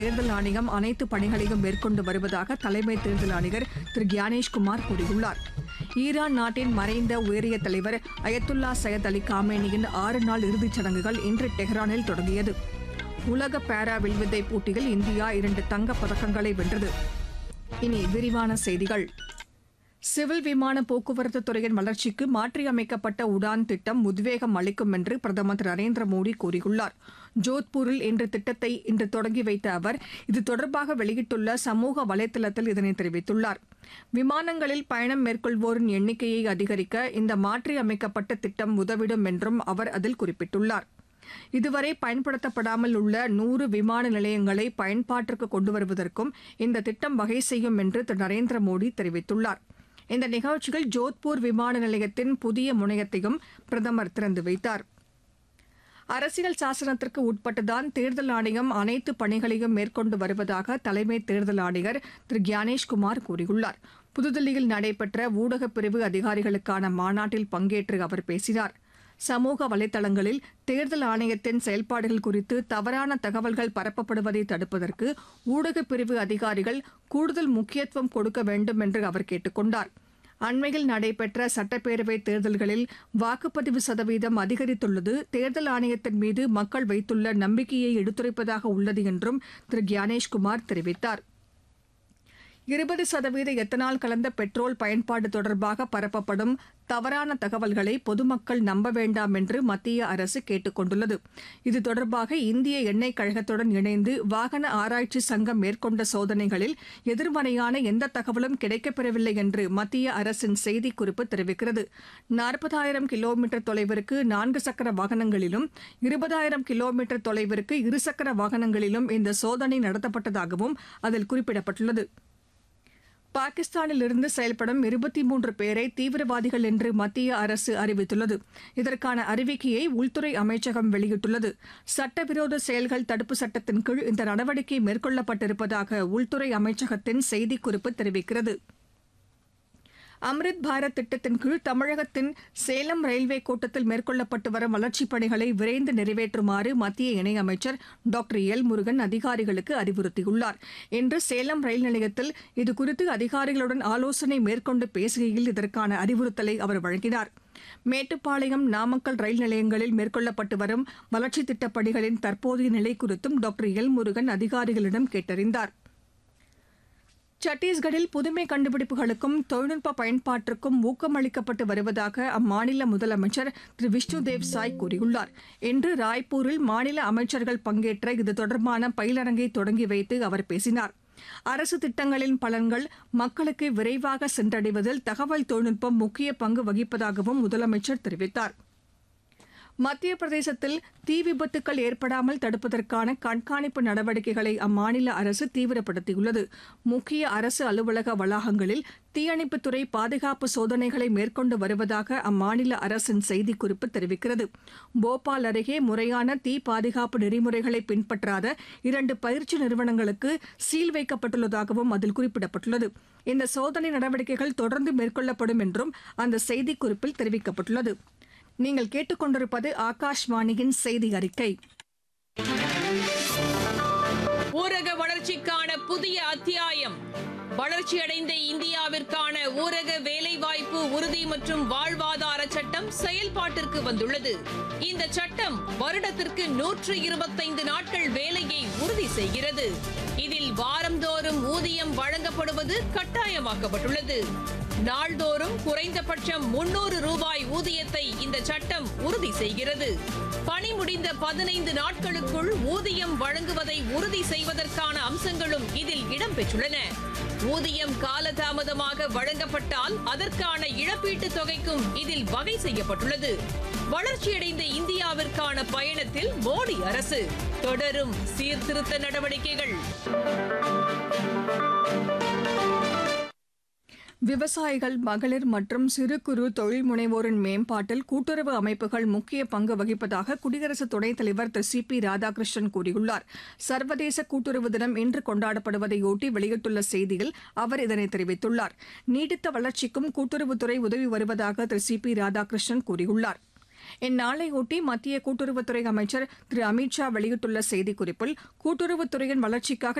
தேர்தல் ஆணையம் அனைத்து பணிகளையும் மேற்கொண்டு வருவதாக தலைமை தேர்தல் ஆணையர் திரு கியானேஷ்குமார் கூறியுள்ளார் ஈரான் நாட்டின் மறைந்த உயரிய தலைவர் அயத்துல்லா சையத் அலி காமேனியின் ஆறு நாள் இறுதிச் சடங்குகள் இன்று டெஹ்ரானில் தொடங்கியது உலக பாரா வில்வித்தை போட்டியில் இந்தியா இரண்டு தங்கப் பதக்கங்களை வென்றது இனி விரிவான செய்திகள் சிவில் விமான போக்குவரத்து துறையின் வளர்ச்சிக்கு மாற்றியமைக்கப்பட்ட உடான் திட்டம் உத்வேகம் அளிக்கும் என்று பிரதமர் திரு நரேந்திர மோடி கூறியுள்ளார் ஜோத்பூரில் இன்று திட்டத்தை இன்று தொடங்கி வைத்த அவர் இது தொடர்பாக வெளியிட்டுள்ள சமூக வலைதளத்தில் இதனை தெரிவித்துள்ளார் விமானங்களில் பயணம் மேற்கொள்வோரின் எண்ணிக்கையை அதிகரிக்க இந்த மாற்றியமைக்கப்பட்ட திட்டம் உதவிடும் என்றும் அவர் அதில் குறிப்பிட்டுள்ளார் இதுவரை பயன்படுத்தப்படாமல் உள்ள நூறு விமான நிலையங்களை பயன்பாட்டிற்கு கொண்டு வருவதற்கும் இந்த திட்டம் வகை செய்யும் என்று திரு நரேந்திர மோடி தெரிவித்துள்ளார் இந்த நிகழ்ச்சியில் ஜோத்பூர் விமான நிலையத்தின் புதிய முனையத்தையும் பிரதமர் திறந்து வைத்தார் அரசியல் சாசனத்திற்கு உட்பட்டுதான் தேர்தல் ஆணையம் அனைத்து பணிகளையும் மேற்கொண்டு வருவதாக தலைமை தேர்தல் ஆணையர் திரு கியானேஷ்குமார் கூறியுள்ளார் புதுதில்லியில் நடைபெற்ற ஊடகப் பிரிவு அதிகாரிகளுக்கான மாநாட்டில் பங்கேற்று அவர் பேசினார் சமூக வலைதளங்களில் தேர்தல் ஆணையத்தின் செயல்பாடுகள் குறித்து தவறான தகவல்கள் பரப்பப்படுவதை தடுப்பதற்கு ஊடகப் பிரிவு அதிகாரிகள் கூடுதல் முக்கியத்துவம் கொடுக்க வேண்டும் என்று அவர் கேட்டுக் கொண்டார் அண்மையில் நடைபெற்ற சட்டப்பேரவை தேர்தல்களில் வாக்குப்பதிவு சதவீதம் அதிகரித்துள்ளது தேர்தல் ஆணையத்தின் மீது மக்கள் வைத்துள்ள நம்பிக்கையை எடுத்துரைப்பதாக உள்ளது என்றும் திரு கியானேஷ்குமார் தெரிவித்தார் இருபது சதவீத எத்தனால் கலந்த பெட்ரோல் பயன்பாடு தொடர்பாக பரப்பப்படும் தவறான தகவல்களை பொதுமக்கள் நம்ப வேண்டாம் என்று மத்திய அரசு கேட்டுக் கொண்டுள்ளது இது தொடர்பாக இந்திய எண்ணெய் கழகத்துடன் இணைந்து வாகன ஆராய்ச்சி சங்கம் மேற்கொண்ட சோதனைகளில் எதிர்மறையான எந்த தகவலும் கிடைக்கப்பெறவில்லை என்று மத்திய அரசின் செய்திக்குறிப்பு தெரிவிக்கிறது நாற்பதாயிரம் கிலோமீட்டர் தொலைவிற்கு நான்கு சக்கர வாகனங்களிலும் இருபதாயிரம் கிலோமீட்டர் தொலைவிற்கு இருசக்கர வாகனங்களிலும் இந்த சோதனை நடத்தப்பட்டதாகவும் அதில் குறிப்பிடப்பட்டுள்ளது பாகிஸ்தானில் இருந்து செயல்படும் இருபத்தி மூன்று பேரை தீவிரவாதிகள் என்று மத்திய அரசு அறிவித்துள்ளது இதற்கான அறிவிக்கையை உள்துறை அமைச்சகம் வெளியிட்டுள்ளது சட்டவிரோத செயல்கள் தடுப்பு சட்டத்தின் கீழ் இந்த நடவடிக்கை மேற்கொள்ளப்பட்டிருப்பதாக உள்துறை அமைச்சகத்தின் செய்திக்குறிப்பு தெரிவிக்கிறது அம்ரித் பாரத் திட்டத்தின் கீழ் தமிழகத்தின் சேலம் ரயில்வே கோட்டத்தில் மேற்கொள்ளப்பட்டு வரும் வளர்ச்சிப் பணிகளை விரைந்து நிறைவேற்றுமாறு மத்திய இணையமைச்சர் டாக்டர் எல் முருகன் அதிகாரிகளுக்கு அறிவுறுத்தியுள்ளார் இன்று சேலம் ரயில் நிலையத்தில் இதுகுறித்து அதிகாரிகளுடன் ஆலோசனை மேற்கொண்டு பேசுகையில் இதற்கான அறிவுறுத்தலை அவர் வழங்கினார் மேட்டுப்பாளையம் நாமக்கல் ரயில் நிலையங்களில் மேற்கொள்ளப்பட்டு வரும் வளர்ச்சித் திட்டப் பணிகளின் தற்போதைய நிலை குறித்தும் டாக்டர் எல் முருகன் அதிகாரிகளிடம் கேட்டறிந்தார் சத்தீஸ்கரில் புதுமை கண்டுபிடிப்புகளுக்கும் தொழில்நுட்ப பயன்பாட்டிற்கும் ஊக்கமளிக்கப்பட்டு வருவதாக அம்மாநில முதலமைச்சர் திரு விஷ்ணுதேவ் சாய் கூறியுள்ளார் இன்று ராய்ப்பூரில் மாநில அமைச்சர்கள் பங்கேற்ற இது தொடர்பான பயிலரங்கை தொடங்கி வைத்து அவர் பேசினார் அரசு திட்டங்களின் பலன்கள் மக்களுக்கு விரைவாக சென்றடைவதில் தகவல் தொழில்நுட்பம் முக்கிய பங்கு வகிப்பதாகவும் முதலமைச்சர் தெரிவித்தார் மத்திய பிரதேசத்தில் தீ விபத்துக்கள் ஏற்படாமல் தடுப்பதற்கான கண்காணிப்பு நடவடிக்கைகளை அம்மாநில அரசு தீவிரப்படுத்தியுள்ளது முக்கிய அரசு அலுவலக வளாகங்களில் தீயணைப்புத்துறை பாதுகாப்பு சோதனைகளை மேற்கொண்டு வருவதாக அம்மாநில அரசின் செய்திக்குறிப்பு தெரிவிக்கிறது போபால் அருகே முறையான தீ பாதுகாப்பு நெறிமுறைகளை பின்பற்றாத இரண்டு பயிற்சி நிறுவனங்களுக்கு சீல் வைக்கப்பட்டுள்ளதாகவும் அதில் குறிப்பிடப்பட்டுள்ளது இந்த சோதனை நடவடிக்கைகள் தொடர்ந்து மேற்கொள்ளப்படும் என்றும் அந்த செய்திக்குறிப்பில் தெரிவிக்கப்பட்டுள்ளது நீங்கள் கேட்டுக்கொண்டிருப்பது ஆகாஷ்வாணியின் செய்தி அறிக்கை ஊரக வளர்ச்சிக்கான புதிய அத்தியாயம் வளர்ச்சியடைந்த இந்தியாவிற்கான ஊரக வேலைவாய்ப்பு உறுதி மற்றும் வாழ்வாதார சட்டம் செயல்பாட்டிற்கு வந்துள்ளது இந்த சட்டம் வருடத்திற்கு நூற்று இருபத்தைந்து நாட்கள் வேலையை உறுதி செய்கிறது இதில் வாரந்தோறும் ஊதியம் வழங்கப்படுவது கட்டாயமாக்கப்பட்டுள்ளது நாள்தோறும் குறைந்தபட்சம் முன்னூறு ரூபாய் ஊதியத்தை இந்த சட்டம் உறுதி செய்கிறது பணி முடிந்த பதினைந்து நாட்களுக்குள் ஊதியம் வழங்குவதை உறுதி செய்வதற்கான அம்சங்களும் இதில் இடம்பெற்றுள்ளன ஊதியம் காலதாமதமாக வழங்கப்பட்டால் அதற்கான இழப்பீட்டுத் தொகைக்கும் இதில் வகை செய்யப்பட்டுள்ளது வளர்ச்சியடைந்த இந்தியாவிற்கான பயணத்தில் மோடி அரசு தொடரும் சீர்திருத்த நடவடிக்கைகள் விவசாயிகள் மகளிர் மற்றும் சிறு குறு தொழில் முனைவோரின் மேம்பாட்டில் கூட்டுறவு அமைப்புகள் முக்கிய பங்கு வகிப்பதாக குடியரசு துணைத் தலைவர் திரு சி பி ராதாகிருஷ்ணன் கூறியுள்ளார் சர்வதேச கூட்டுறவு தினம் இன்று கொண்டாடப்படுவதையொட்டி வெளியிட்டுள்ள செய்தியில் அவர் இதனை தெரிவித்துள்ளார் நீடித்த வளர்ச்சிக்கும் கூட்டுறவுத்துறை உதவி வருவதாக திரு சி பி ராதாகிருஷ்ணன் கூறியுள்ளார் இந்நாளையொட்டி மத்திய கூட்டுறவுத்துறை அமைச்சர் திரு அமித் ஷா வெளியிட்டுள்ள செய்திக்குறிப்பில் கூட்டுறவுத்துறையின் வளர்ச்சிக்காக